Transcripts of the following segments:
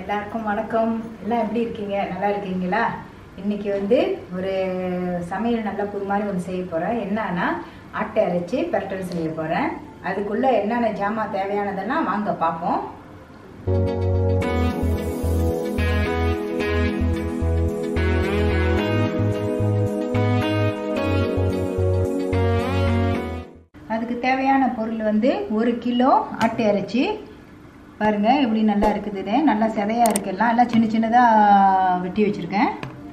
எல்லாருக்கும் வணக்கம் எல்லாம் எப்படி இருக்கீங்க நல்லா இருக்கீங்களா இன்னைக்கு வந்து ஒரு சமையல் நல்ல புது மாதிரி ஒன்று செய்ய போகிறேன் என்னன்னா ஆட்டை அரைச்சி பெரட்டல் செய்ய போகிறேன் அதுக்குள்ளே என்னென்ன ஜாமான் தேவையானதெல்லாம் வாங்க பார்ப்போம் அதுக்கு தேவையான பொருள் வந்து ஒரு கிலோ ஆட்டு இறைச்சி பாருங்க எப்படி நல்லா இருக்குது இது நல்லா செதையா இருக்கு எல்லாம் எல்லாம் சின்ன சின்னதாக வெட்டி வச்சிருக்கேன்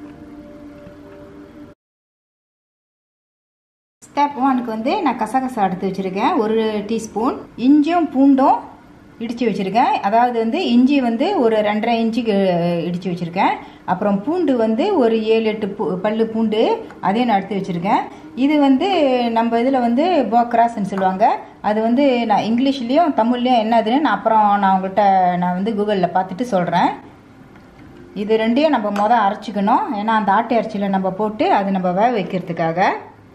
ஸ்டெப் ஒனுக்கு வந்து நான் கசகசா எடுத்து வச்சுருக்கேன் ஒரு டீஸ்பூன் இஞ்சியும் பூண்டும் இடித்து வச்சுருக்கேன் அதாவது வந்து இஞ்சி வந்து ஒரு ரெண்டரை இன்ச்சுக்கு இடித்து வச்சுருக்கேன் அப்புறம் பூண்டு வந்து ஒரு ஏழு எட்டு பூ பல்லு பூண்டு அதையும் நான் எடுத்து வச்சுருக்கேன் இது வந்து நம்ம இதில் வந்து போக்ராஸ்ன்னு சொல்லுவாங்க அது வந்து நான் இங்கிலீஷ்லேயும் தமிழ்லேயும் என்னதுன்னு நான் அப்புறம் நான் உங்கள்கிட்ட நான் வந்து கூகுளில் பார்த்துட்டு சொல்கிறேன் இது ரெண்டையும் நம்ம மொதல் அரைச்சிக்கணும் ஏன்னா அந்த ஆட்டு அரைச்சியில் நம்ம போட்டு அது நம்ம வேக வைக்கிறதுக்காக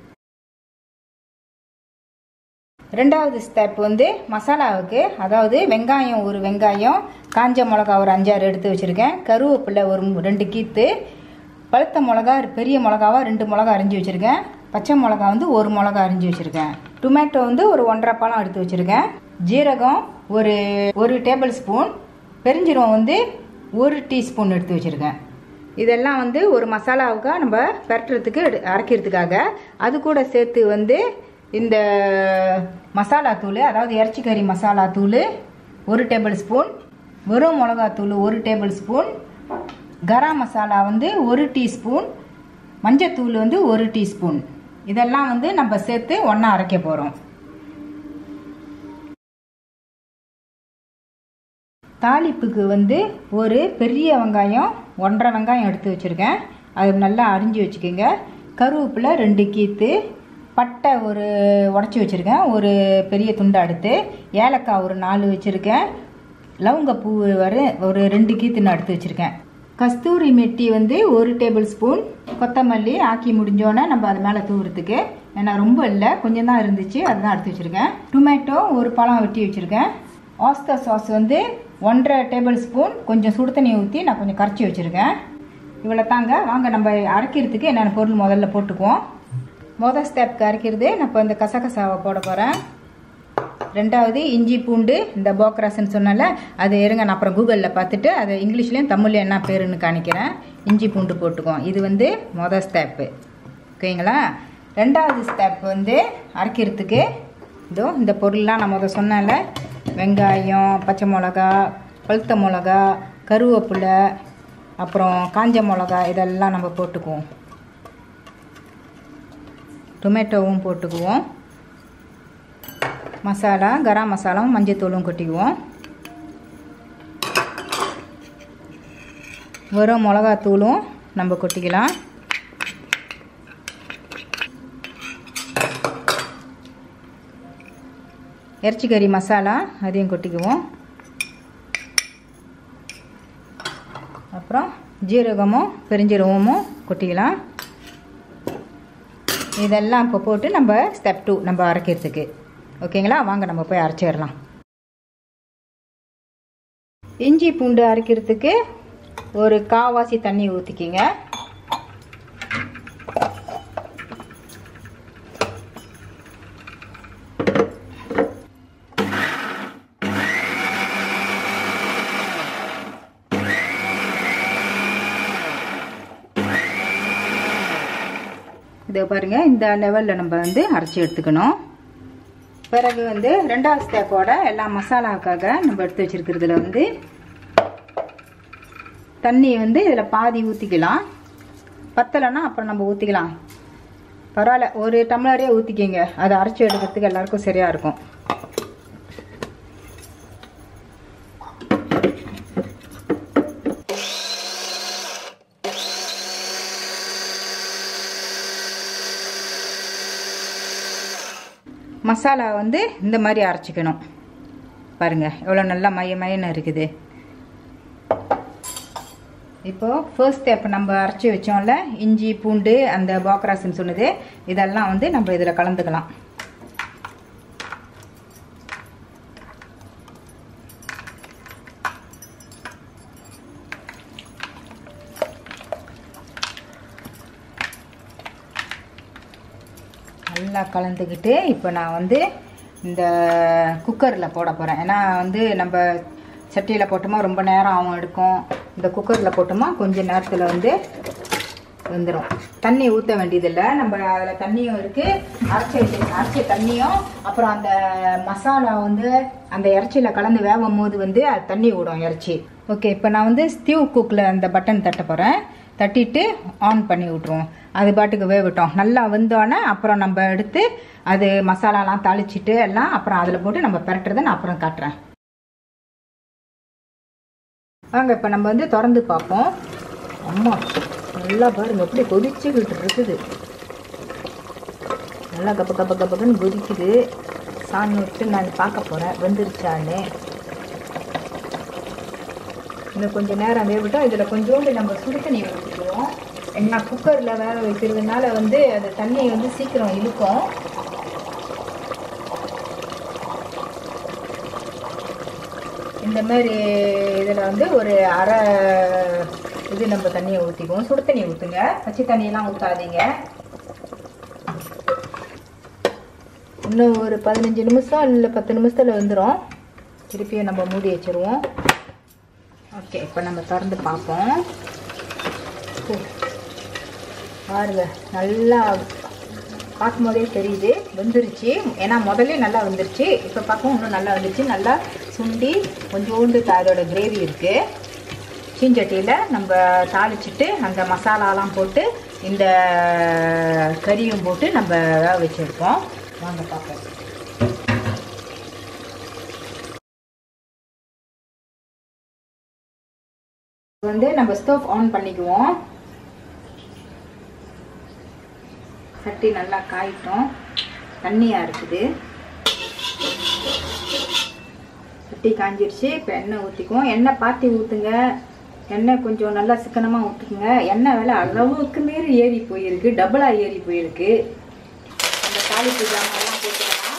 ரெண்டாவது ஸ்டெப் வந்து மசாலாவுக்கு அதாவது வெங்காயம் ஒரு வெங்காயம் காஞ்ச மிளகா ஒரு அஞ்சாறு எடுத்து வச்சுருக்கேன் கருவேப்பிலை ஒரு ரெண்டு கீத்து பழுத்த மிளகா பெரிய மிளகாவா ரெண்டு மிளகா அரிஞ்சு வச்சுருக்கேன் பச்சை மிளகா வந்து ஒரு மிளகா அரிஞ்சு வச்சுருக்கேன் டொமேட்டோ வந்து ஒரு ஒன்றரை பழம் எடுத்து வச்சுருக்கேன் ஜீரகம் ஒரு ஒரு டேபிள் ஸ்பூன் பெருஞ்சீரகம் வந்து ஒரு டீஸ்பூன் எடுத்து வச்சுருக்கேன் இதெல்லாம் வந்து ஒரு மசாலாவுக்காக நம்ம பெரட்டுறதுக்கு அரைக்கிறதுக்காக அது கூட சேர்த்து வந்து இந்த மசாலா தூள் அதாவது இறைச்சி கறி மசாலா தூள் ஒரு டேபிள் ஸ்பூன் வெறும் மிளகாத்தூள் ஒரு டேபிள் ஸ்பூன் கரம் மசாலா வந்து ஒரு டீஸ்பூன் மஞ்சத்தூள் வந்து ஒரு டீஸ்பூன் இதெல்லாம் வந்து நம்ம சேர்த்து ஒன்றா அரைக்க போகிறோம் தாளிப்புக்கு வந்து ஒரு பெரிய வெங்காயம் ஒன்றரை வெங்காயம் எடுத்து வச்சுருக்கேன் அது நல்லா அரிஞ்சு வச்சுக்கோங்க கருவேப்பிலை ரெண்டு கீத்து பட்டை ஒரு உடச்சி வச்சுருக்கேன் ஒரு பெரிய துண்டை எடுத்து ஏலக்காய் ஒரு நாலு வச்சுருக்கேன் லவங்கப்பூ வர ஒரு ரெண்டு கீத்து நான் எடுத்து வச்சுருக்கேன் கஸ்தூரி மெட்டி வந்து ஒரு டேபிள் ஸ்பூன் கொத்தமல்லி ஆக்கி முடிஞ்சோன்னே நம்ம அது மேலே தூவுறதுக்கு ஏன்னா ரொம்ப இல்லை கொஞ்சம் தான் இருந்துச்சு அதுதான் எடுத்து வச்சுருக்கேன் டொமேட்டோ ஒரு பழம் வெட்டி வச்சுருக்கேன் ஆஸ்தா சாஸ் வந்து ஒன்றரை டேபிள் ஸ்பூன் கொஞ்சம் சுடு தண்ணி ஊற்றி நான் கொஞ்சம் கரைச்சி வச்சுருக்கேன் இவ்வளோ தாங்க வாங்க நம்ம அரைக்கிறதுக்கு என்னென்ன பொருள் முதல்ல போட்டுக்குவோம் மொதல் ஸ்டெப்க்கு அரைக்கிறது நான் இப்போ இந்த கசகசாவை போட போகிறேன் ரெண்டாவது இஞ்சி பூண்டு இந்த போக்ராஸ்ன்னு சொன்னால அது இருங்க நான் அப்புறம் கூகுளில் பார்த்துட்டு அது இங்கிலீஷ்லேயும் தமிழ்லையும் என்ன பேருன்னு காணிக்கிறேன் இஞ்சி பூண்டு போட்டுக்குவோம் இது வந்து மொதல் ஸ்டெப்பு ஓகேங்களா ரெண்டாவது ஸ்டெப் வந்து அரைக்கிறதுக்கு இதோ இந்த பொருள்லாம் நான் முதல் சொன்னேன்ல வெங்காயம் பச்சை மிளகா பழுத்த மிளகா கருவேப்பிலை அப்புறம் காஞ்ச மிளகா இதெல்லாம் நம்ம போட்டுக்குவோம் டொமேட்டோவும் போட்டுக்குவோம் மசாலா கரம் மசாலாவும் மஞ்சத்தூளும் கொட்டிக்குவோம் வெறும் மிளகாத்தூளும் நம்ம கொட்டிக்கலாம் இறைச்சி கறி மசாலா அதையும் கொட்டிக்குவோம் அப்புறம் ஜீரகமும் பெருஞ்சீரகமும் கொட்டிக்கலாம் இதெல்லாம் இப்போ போட்டு நம்ம ஸ்டெப் டூ நம்ம அரைக்கிறதுக்கு ஓகேங்களா வாங்க நம்ம போய் அரைச்சிடலாம் இஞ்சி பூண்டு அரைக்கிறதுக்கு ஒரு காவாசி தண்ணி ஊற்றிக்கிங்க இதை பாருங்கள் இந்த லெவலில் நம்ம வந்து அரைச்சி எடுத்துக்கணும் பிறகு வந்து ரெண்டாவது ஸ்டெப்போட எல்லா மசாலாவுக்காக நம்ம எடுத்து வச்சுருக்கிறதுல வந்து தண்ணி வந்து இதில் பாதி ஊற்றிக்கலாம் பத்தலைன்னா அப்புறம் நம்ம ஊற்றிக்கலாம் பரவாயில்ல ஒரு டம்ளரே ஊற்றிக்கிங்க அதை அரைச்சி எடுக்கிறதுக்கு எல்லாருக்கும் சரியாக இருக்கும் மசாலா வந்து இந்த மாதிரி அரைச்சிக்கணும் பாருங்கள் எவ்வளோ நல்லா மைய மையன்னு இருக்குது இப்போது ஃபர்ஸ்ட் ஸ்டெப் நம்ம அரைச்சி வச்சோம்ல இஞ்சி பூண்டு அந்த பாக்ராஸ்ன்னு சொன்னது இதெல்லாம் வந்து நம்ம இதில் கலந்துக்கலாம் நல்லா கலந்துக்கிட்டு இப்போ நான் வந்து இந்த குக்கரில் போட போகிறேன் ஏன்னா வந்து நம்ம சட்டியில் போட்டோமா ரொம்ப நேரம் ஆகும் எடுக்கும் இந்த குக்கரில் போட்டோமா கொஞ்சம் நேரத்தில் வந்து வெந்துடும் தண்ணி ஊற்ற வேண்டியதில்லை நம்ம அதில் தண்ணியும் இருக்குது அரைச்சி வச்சு அரைச்ச தண்ணியும் அப்புறம் அந்த மசாலா வந்து அந்த இறைச்சியில் கலந்து வேகும் போது வந்து அது தண்ணி விடும் இறைச்சி ஓகே இப்போ நான் வந்து ஸ்டிவ் குக்கில் அந்த பட்டன் தட்ட போகிறேன் தட்டிட்டு ஆன் பண்ணி விட்ருவோம் அது பாட்டுக்கு வேகட்டும் நல்லா வெந்தோடனே அப்புறம் நம்ம எடுத்து அது மசாலாலாம் தாளிச்சிட்டு எல்லாம் அப்புறம் அதில் போட்டு நம்ம பெரட்டுறதை நான் அப்புறம் காட்டுறேன் வாங்க இப்போ நம்ம வந்து திறந்து பார்ப்போம் அம்மா நல்லா பாருங்க எப்படி கொதிச்சுக்கிட்டு இருக்குது நல்லா கப்ப கப்ப கப்பன்னு கொதிக்குது சாமி வச்சு நான் பார்க்க போகிறேன் வெந்துருச்சான்னு இன்னும் கொஞ்சம் நேரம் வேகட்டும் இதில் கொஞ்சோண்டு நம்ம சுடு தண்ணி ஊற்றிக்குவோம் ஏன்னா குக்கரில் வேக வைக்கிறதுனால வந்து அது தண்ணி வந்து சீக்கிரம் இழுக்கும் இந்த மாதிரி இதில் வந்து ஒரு அரை இது நம்ம தண்ணியை ஊற்றிக்குவோம் சுடு தண்ணி ஊற்றுங்க பச்சை தண்ணியெல்லாம் ஊற்றாதீங்க இன்னும் ஒரு பதினஞ்சு நிமிஷம் இல்லை பத்து நிமிஷத்தில் வந்துடும் திருப்பியும் நம்ம மூடி வச்சுருவோம் ஓகே இப்போ நம்ம திறந்து பார்ப்போம் ஓ, பாருங்க நல்லா பார்க்கும்போதே தெரியுது வெந்துருச்சு ஏன்னா முதல்ல நல்லா வந்துருச்சு இப்போ பார்க்கவும் இன்னும் நல்லா வந்துருச்சு நல்லா சுண்டி கொஞ்சோண்டு த- அதோட கிரேவி இருக்குது சீஞ்சட்டியில் நம்ம தாளிச்சிட்டு அந்த மசாலாலாம் போட்டு இந்த கறியும் போட்டு நம்ம வேக வச்சுருக்கோம் வாங்க பார்ப்போம் வந்து நம்ம ஸ்டவ் ஆன் பண்ணிக்குவோம் சட்டி நல்லா காயிட்டோம் தண்ணியாக இருக்குது சட்டி காஞ்சிருச்சு இப்போ எண்ணெய் ஊற்றிக்குவோம் எண்ணெய் பார்த்து ஊற்றுங்க எண்ணெய் கொஞ்சம் நல்லா சிக்கனமாக ஊற்றுக்குங்க எண்ணெய் விலை அளவுக்கு மீறி ஏறி போயிருக்கு டபுளாக ஏறி போயிருக்கு அந்த தாளிப்பு ஜாமான்லாம் போட்டுக்கலாம்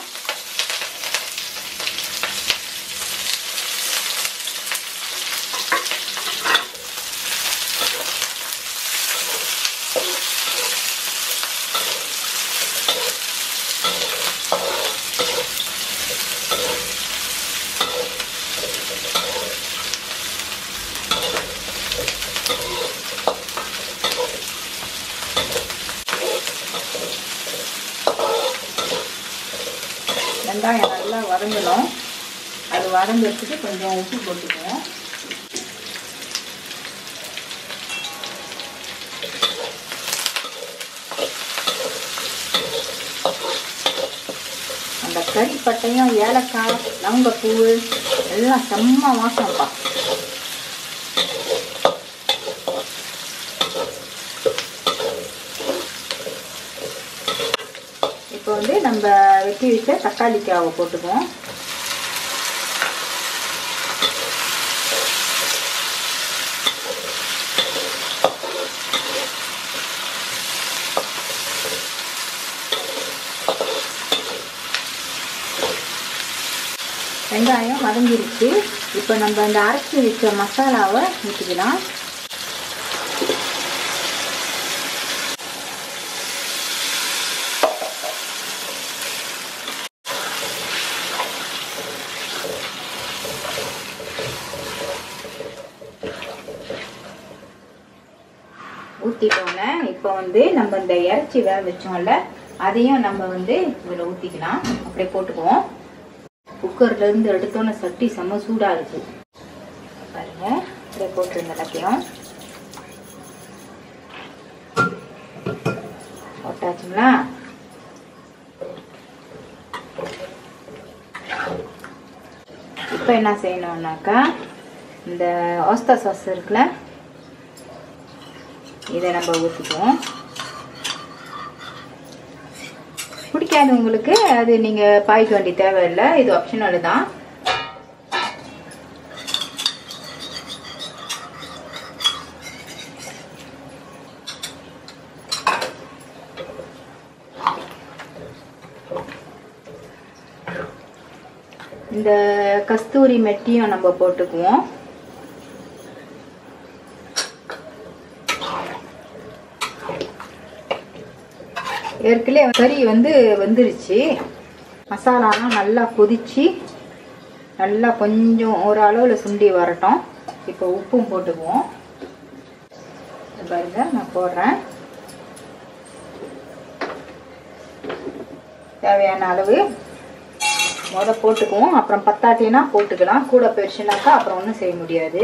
வெங்காயம் நல்லா வதங்கணும் அது வதங்கிறதுக்கு கொஞ்சம் உப்பு போட்டுக்குவோம் அந்த கறிப்பட்டையும் ஏலக்காய் லவங்கப்பூ எல்லாம் செம்ம வாசம்ப்பா இப்போ வந்து நம்ம வெட்டி வச்ச தக்காளிக்காவை போட்டுக்குவோம் வெங்காயம் வதங்கிருச்சு இப்போ நம்ம அந்த அரைச்சி வச்ச மசாலாவை ஊற்றிக்கலாம் ஊற்றிட்டோன்னே இப்போ வந்து நம்ம இந்த இறைச்சி வேக வச்சோம்ல அதையும் நம்ம வந்து இதில் ஊற்றிக்கலாம் அப்படியே போட்டுக்குவோம் குக்கர்ல இருந்து எடுத்தோன்னே சட்டி செம்ம சூடாக இருக்கு பாருங்க அப்படியே போட்டுருங்க எல்லாத்தையும் போட்டாச்சுங்களா இப்போ என்ன செய்யணும்னாக்கா இந்த ஓஸ்தா சாஸ் இருக்குல்ல இதை நம்ம ஊற்றிக்குவோம் பிடிக்காது உங்களுக்கு அது நீங்கள் பாய்க்க வேண்டிய தேவையில்லை இது ஆப்ஷனல் தான் இந்த கஸ்தூரி மெட்டியும் நம்ம போட்டுக்குவோம் ஏற்கனவே கறி வந்து வெந்துருச்சு மசாலாலாம் நல்லா கொதிச்சு நல்லா கொஞ்சம் ஒரு அளவில் சுண்டி வரட்டும் இப்போ உப்பும் போட்டுக்குவோம் இது பாருங்க நான் போடுறேன் தேவையான அளவு முத போட்டுக்குவோம் அப்புறம் பத்தாட்டினா போட்டுக்கலாம் கூட போயிடுச்சுனாக்கா அப்புறம் ஒன்றும் செய்ய முடியாது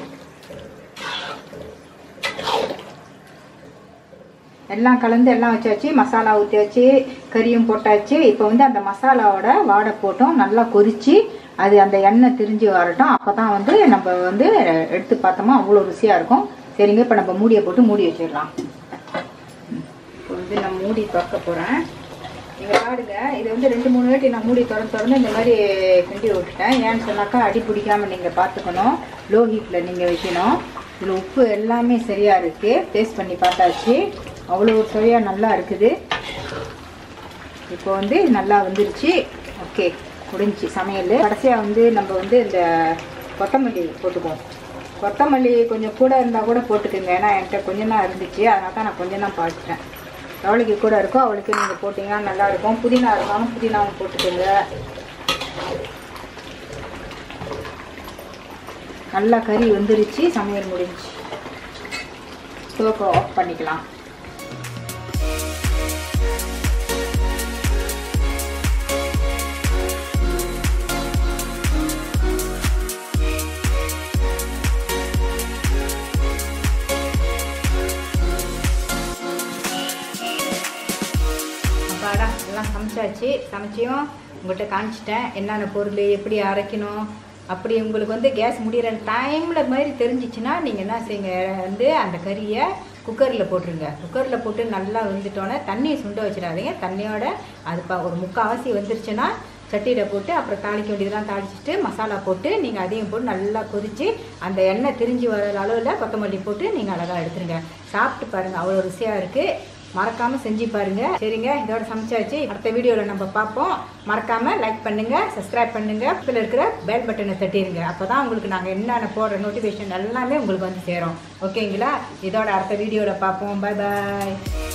எல்லாம் கலந்து எல்லாம் வச்சாச்சு மசாலா ஊற்றியாச்சு கறியும் போட்டாச்சு இப்போ வந்து அந்த மசாலாவோட வாடை போட்டோம் நல்லா கொதிச்சு அது அந்த எண்ணெய் திரிஞ்சு வரட்டும் அப்போ தான் வந்து நம்ம வந்து எடுத்து பார்த்தோமா அவ்வளோ ருசியாக இருக்கும் சரிங்க இப்போ நம்ம மூடியை போட்டு மூடி வச்சிடலாம் இப்போ வந்து நான் மூடி திறக்க போகிறேன் நீங்கள் பாருங்க இது வந்து ரெண்டு மூணு வாட்டி நான் மூடி திறந்து திறந்து இந்த மாதிரி கிண்டி விட்டுட்டேன் ஏன்னு சொன்னாக்கா அடி பிடிக்காமல் நீங்கள் பார்த்துக்கணும் லோ ஹீட்டில் நீங்கள் வைக்கணும் இதில் உப்பு எல்லாமே சரியாக இருக்குது டேஸ்ட் பண்ணி பார்த்தாச்சு அவ்வளோ ஒரு சுவையாக நல்லா இருக்குது இப்போ வந்து நல்லா வந்துருச்சு ஓகே முடிஞ்சுச்சு சமையல் கடைசியாக வந்து நம்ம வந்து இந்த கொத்தமல்லி போட்டுக்குவோம் கொத்தமல்லி கொஞ்சம் கூட இருந்தால் கூட போட்டுக்கோங்க ஏன்னா என்கிட்ட கொஞ்சம் தான் இருந்துச்சு அதனால தான் நான் கொஞ்சம் தான் பார்த்துட்டேன் எவ்வளோக்கு கூட இருக்கோ அவளுக்கு நீங்கள் போட்டிங்கன்னா நல்லாயிருக்கும் புதினா இருந்தாலும் புதினாவும் போட்டுக்கோங்க நல்லா கறி வெந்துருச்சு சமையல் முடிஞ்சுச்சு ஸ்டோவை ஆஃப் பண்ணிக்கலாம் அப்பாடா எல்லாம் சமைச்சாச்சு சமைச்சியும் உங்கள்கிட்ட காமிச்சிட்டேன் என்னென்ன பொருள் எப்படி அரைக்கணும் அப்படி உங்களுக்கு வந்து கேஸ் முடிகிற டைமில் மாதிரி தெரிஞ்சிச்சுன்னா நீங்கள் என்ன செய்யுங்க வந்து அந்த கறியை குக்கரில் போட்டுருங்க குக்கரில் போட்டு நல்லா வெந்துட்டோன்னே தண்ணியை சுண்ட வச்சிடாதீங்க தண்ணியோட அது ப ஒரு முக்கால்வாசி வந்துருச்சுன்னா சட்டியில் போட்டு அப்புறம் தாளிக்க வேண்டியதெல்லாம் தாளிச்சிட்டு மசாலா போட்டு நீங்கள் அதையும் போட்டு நல்லா கொதித்து அந்த எண்ணெய் திரிஞ்சு வர அளவில் கொத்தமல்லி போட்டு நீங்கள் அழகாக எடுத்துருங்க சாப்பிட்டு பாருங்கள் அவ்வளோ ருசியாக இருக்குது மறக்காம செஞ்சு பாருங்க சரிங்க இதோட சமைச்சாச்சு அடுத்த வீடியோல நம்ம பார்ப்போம் மறக்காம லைக் பண்ணுங்க சப்ஸ்கிரைப் பண்ணுங்க பக்கத்தில் இருக்கிற பெல் பட்டனை தட்டிடுங்க அப்பதான் உங்களுக்கு நாங்க என்னென்ன போடுற நோட்டிஃபிகேஷன் எல்லாமே உங்களுக்கு வந்து சேரும் ஓகேங்களா இதோட அடுத்த வீடியோல பார்ப்போம் பை பாய்